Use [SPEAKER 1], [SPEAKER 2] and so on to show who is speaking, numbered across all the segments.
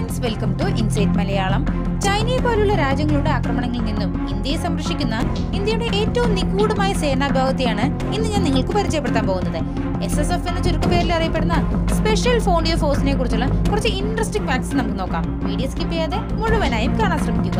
[SPEAKER 1] friends welcome to insight Malayalam ചൈനയെ പോലുള്ള രാജ്യങ്ങളുടെ ആക്രമണങ്ങളിൽ നിന്നും ഇന്ത്യയെ സംരക്ഷിക്കുന്ന ഇന്ത്യയുടെ ഏറ്റവും നിഗൂഢമായ സേനാ വിഭാഗത്തെയാണ് ഇന്ന് ഞാൻ നിങ്ങൾക്ക് പരിചയപ്പെടുത്താൻ പോകുന്നത് എസ് എസ് എഫ് എന്ന ചുരുക്കപ്പേരിൽ അറിയപ്പെടുന്ന സ്പെഷ്യൽ ഫോണ്ടിയോ ഫോഴ്സിനെ കുറിച്ചുള്ള കുറച്ച് ഇൻട്രസ്റ്റിംഗ് ഫാക്ട്സ് നമുക്ക് നോക്കാം വീഡിയോ സ്കിപ്പ് ചെയ്യാതെ മുഴുവനായും കാണാൻ ശ്രമിക്കുക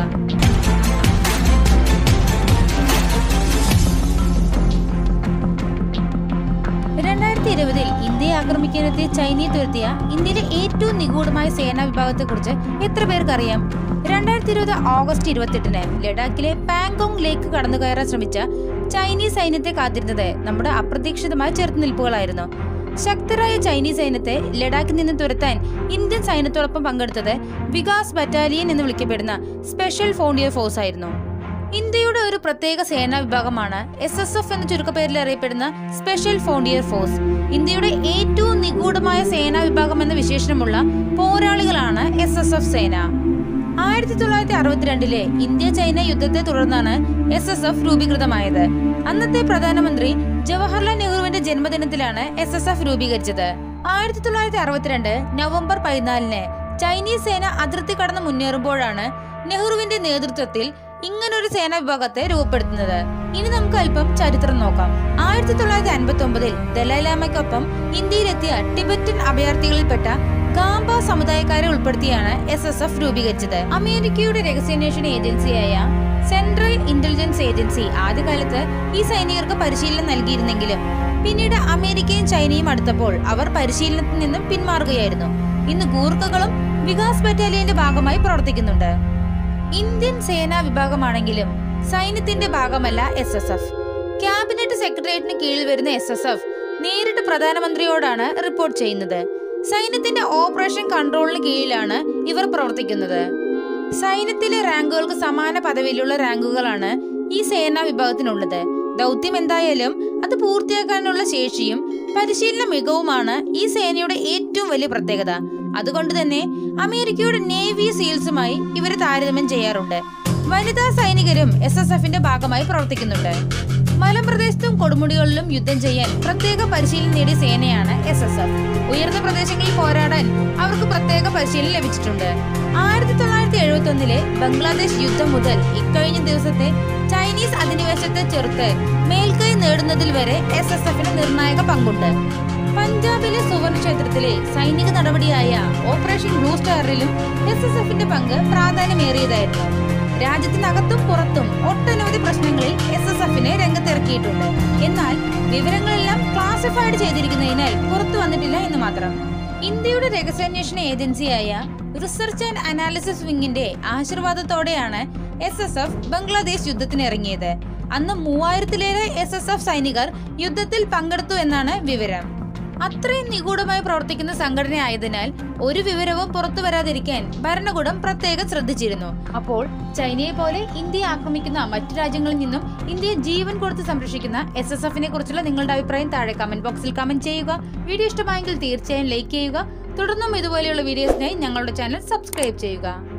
[SPEAKER 1] രണ്ടായിരത്തി ഇരുപതിൽ ഇന്ത്യയെ ആക്രമിക്കാനെത്തിയ ചൈനയെ തുരത്തിയ ഇന്ത്യയിലെ ഏറ്റവും നിഗൂഢമായ സേനാ വിഭാഗത്തെക്കുറിച്ച് എത്ര പേർക്ക് അറിയാം രണ്ടായിരത്തി ഇരുപത് ഓഗസ്റ്റ് ഇരുപത്തെട്ടിന് ലഡാക്കിലെ പാങ്കോങ് ലേക്ക് കടന്നു കയറാൻ ശ്രമിച്ച ചൈനീസ് സൈന്യത്തെ കാത്തിരുന്നത് നമ്മുടെ അപ്രതീക്ഷിതമായ ചെറുത്തുനിൽപ്പുകളായിരുന്നു ശക്തരായ ചൈനീസ് സൈന്യത്തെ ലഡാക്കിൽ നിന്ന് തുരത്താൻ ഇന്ത്യൻ സൈന്യത്തോടൊപ്പം പങ്കെടുത്തത് വികാസ് ബറ്റാലിയൻ എന്ന് വിളിക്കപ്പെടുന്ന സ്പെഷ്യൽ ഫോണ്ടിയർ ഫോഴ്സ് ആയിരുന്നു ഇന്ത്യയുടെ ഒരു പ്രത്യേക സേനാ വിഭാഗമാണ് എസ് എസ് എഫ് എന്ന ചുരുക്കപ്പേരിൽ അറിയപ്പെടുന്ന സ്പെഷ്യൽ ഫോണ്ടിയർ ഫോഴ്സ് ഇന്ത്യയുടെ ഏറ്റവും നിഗൂഢമായ സേനാ വിഭാഗം എന്ന വിശേഷണമുള്ള പോരാളികളാണ് എസ് എസ് എഫ് സേന ആയിരത്തി തൊള്ളായിരത്തി അറുപത്തിരണ്ടിലെ ഇന്ത്യ ചൈന യുദ്ധത്തെ തുടർന്നാണ് എസ് എസ് എഫ് രൂപീകൃതമായത് അന്നത്തെ പ്രധാനമന്ത്രി ജവഹർലാൽ നെഹ്റുവിന്റെ ജന്മദിനത്തിലാണ് എസ് എസ് എഫ് രൂപീകരിച്ചത് ആയിരത്തി തൊള്ളായിരത്തി അറുപത്തിരണ്ട് നവംബർ പതിനാലിന് ചൈനീസ് സേന അതിർത്തി കടന്ന് മുന്നേറുമ്പോഴാണ് നെഹ്റുവിന്റെ നേതൃത്വത്തിൽ ഇങ്ങനൊരു സേനാ വിഭാഗത്തെ രൂപപ്പെടുത്തുന്നത് ഇനി നമുക്ക് അല്പം ചരിത്രം നോക്കാം ആയിരത്തി തൊള്ളായിരത്തി അൻപത്തി ഒമ്പതിൽ ദലൈലാമയ്ക്കൊപ്പം ഇന്ത്യയിലെത്തിയ ടിബറ്റൻ അഭയാർത്ഥികളിൽപ്പെട്ട ഗാംബ സമുദായക്കാരെ ഉൾപ്പെടുത്തിയാണ് എസ് എസ് എഫ് രൂപീകരിച്ചത് അമേരിക്കയുടെ രഹസ്യാന്വേഷണ ഏജൻസിയായ സെൻട്രൽ ഇന്റലിജൻസ് ഏജൻസി ആദ്യകാലത്ത് ഈ സൈനികർക്ക് പരിശീലനം നൽകിയിരുന്നെങ്കിലും പിന്നീട് അമേരിക്കയും ചൈനയും അടുത്തപ്പോൾ അവർ പരിശീലനത്തിൽ നിന്നും പിന്മാറുകയായിരുന്നു ഇന്ന് ഗൂർഖകളും വികാസ് ബറ്റാലിയന്റെ ഭാഗമായി പ്രവർത്തിക്കുന്നുണ്ട് ഇന്ത്യൻ സേനാ വിഭാഗമാണെങ്കിലും സൈന്യത്തിന്റെ ഭാഗമല്ല എസ് എസ് എഫ് ക്യാബിനറ്റ് സെക്രട്ടേറിയറ്റിന് കീഴിൽ വരുന്ന എസ് എസ് എഫ് നേരിട്ട് പ്രധാനമന്ത്രിയോടാണ് റിപ്പോർട്ട് ചെയ്യുന്നത് സൈന്യത്തിന്റെ ഓപ്പറേഷൻ കൺട്രോളിന് കീഴിലാണ് ഇവർ പ്രവർത്തിക്കുന്നത് സൈന്യത്തിലെ റാങ്കുകൾക്ക് സമാന പദവിയിലുള്ള റാങ്കുകളാണ് ഈ സേനാ വിഭാഗത്തിനുള്ളത് ദൗത്യം എന്തായാലും അത് പൂർത്തിയാക്കാനുള്ള ശേഷിയും പരിശീലന മികവുമാണ് ഈ സേനയുടെ ഏറ്റവും വലിയ പ്രത്യേകത അതുകൊണ്ട് തന്നെ അമേരിക്കയുടെ നേവി സീൽസുമായി ഇവരെ താരതമ്യം ചെയ്യാറുണ്ട് വനിതാ സൈനികരും എസ് എസ് എഫിന്റെ ഭാഗമായി പ്രവർത്തിക്കുന്നുണ്ട് മലമ്പ്രദേശത്തും കൊടുമുടികളിലും യുദ്ധം ചെയ്യാൻ പ്രത്യേക പരിശീലനം നേടിയ സേനയാണ് എസ് എസ് എഫ് ഉയർന്ന പ്രദേശങ്ങളിൽ പോരാടാൻ അവർക്ക് പ്രത്യേക പരിശീലനം ലഭിച്ചിട്ടുണ്ട് ആയിരത്തി തൊള്ളായിരത്തി എഴുപത്തി ഒന്നിലെ ബംഗ്ലാദേശ് യുദ്ധം മുതൽ ഇക്കഴിഞ്ഞ ദിവസത്തെ ചൈനീസ് അധിനിവേശത്തെ ചെറുത്ത് മേൽക്കൈ നേടുന്നതിൽ വരെ എസ് എസ് എഫിന് നിർണായക പങ്കുണ്ട് പഞ്ചാബിലെ സുവർണ ക്ഷേത്രത്തിലെ സൈനിക നടപടിയായ ഓപ്പറേഷൻ ബ്ലൂ സ്റ്റാറിലും എസ് എസ് എഫിന്റെ പങ്ക് പ്രാധാന്യമേറിയതായിരുന്നു രാജ്യത്തിനകത്തും പുറത്തും ഒട്ടനവധി പ്രശ്നങ്ങളിൽ എസ് എസ് എഫിനെ രംഗത്തിറക്കിയിട്ടുണ്ട് എന്നാൽ വിവരങ്ങളെല്ലാം ക്ലാസിഫൈഡ് ചെയ്തിരിക്കുന്നതിനാൽ പുറത്തു വന്നിട്ടില്ല എന്ന് മാത്രം ഇന്ത്യയുടെ രഹസ്യാന്വേഷണ ഏജൻസിയായ റിസർച്ച് ആൻഡ് അനാലിസിസ് വിങ്ങിന്റെ ആശീർവാദത്തോടെയാണ് എസ് എസ് എഫ് ബംഗ്ലാദേശ് യുദ്ധത്തിന് ഇറങ്ങിയത് അന്ന് മൂവായിരത്തിലേറെ എസ് എസ് എഫ് സൈനികർ യുദ്ധത്തിൽ പങ്കെടുത്തു എന്നാണ് വിവരം അത്രയും നിഗൂഢമായി പ്രവർത്തിക്കുന്ന സംഘടനയായതിനാൽ ഒരു വിവരവും പുറത്തു വരാതിരിക്കാൻ ഭരണകൂടം പ്രത്യേകം ശ്രദ്ധിച്ചിരുന്നു അപ്പോൾ ചൈനയെ പോലെ ഇന്ത്യയെ ആക്രമിക്കുന്ന മറ്റു രാജ്യങ്ങളിൽ നിന്നും ഇന്ത്യയെ ജീവൻ കൊടുത്ത് സംരക്ഷിക്കുന്ന എസ് എസ് എഫിനെ കുറിച്ചുള്ള നിങ്ങളുടെ അഭിപ്രായം താഴെ കമന്റ് ബോക്സിൽ കമന്റ് ചെയ്യുക വീഡിയോ ഇഷ്ടമായെങ്കിൽ തീർച്ചയായും ലൈക്ക് ചെയ്യുക തുടർന്നും ഇതുപോലെയുള്ള വീഡിയോസിനായി ഞങ്ങളുടെ ചാനൽ സബ്സ്ക്രൈബ് ചെയ്യുക